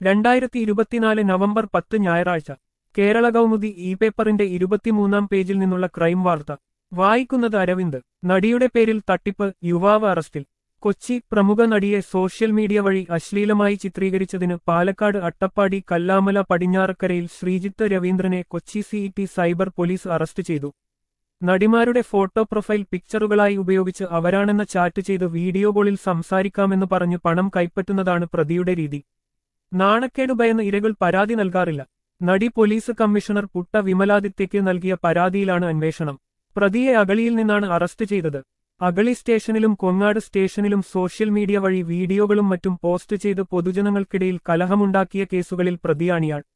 രണ്ടായിരത്തി ഇരുപത്തിനാല് നവംബർ പത്ത് ഞായറാഴ്ച കേരള കൗമുദി ഇ പേപ്പറിന്റെ ഇരുപത്തിമൂന്നാം പേജിൽ നിന്നുള്ള ക്രൈം വാർത്ത വായിക്കുന്നത് അരവിന്ദ് നടിയുടെ പേരിൽ തട്ടിപ്പ് യുവാവ് അറസ്റ്റിൽ കൊച്ചി പ്രമുഖ നടിയെ സോഷ്യൽ മീഡിയ വഴി അശ്ലീലമായി ചിത്രീകരിച്ചതിന് പാലക്കാട് അട്ടപ്പാടി കല്ലാമല പടിഞ്ഞാറക്കരയിൽ ശ്രീജിത്ത് രവീന്ദ്രനെ Kochi city cyber police arrest ചെയ്തു നടിമാരുടെ ഫോട്ടോ പ്രൊഫൈൽ പിക്ചറുകളായി ഉപയോഗിച്ച് അവരാണെന്ന ചാറ്റ് ചെയ്ത് വീഡിയോ കോളിൽ സംസാരിക്കാമെന്ന് പറഞ്ഞ് പണം കൈപ്പറ്റുന്നതാണ് പ്രതിയുടെ രീതി നാണക്കേട് ഭയന്ന് ഇരകൾ പരാതി നൽകാറില്ല നടി പോലീസ് കമ്മീഷണർ പുട്ട വിമലാദിത്യയ്ക്ക് നൽകിയ പരാതിയിലാണ് അന്വേഷണം പ്രതിയെ അഗളിയിൽ നിന്നാണ് അറസ്റ്റ് ചെയ്തത് അഗളി സ്റ്റേഷനിലും കൊങ്ങാട് സ്റ്റേഷനിലും സോഷ്യൽ മീഡിയ വഴി വീഡിയോകളും മറ്റും പോസ്റ്റ് ചെയ്ത് പൊതുജനങ്ങൾക്കിടയിൽ കലഹമുണ്ടാക്കിയ കേസുകളിൽ പ്രതിയാണിയാൾ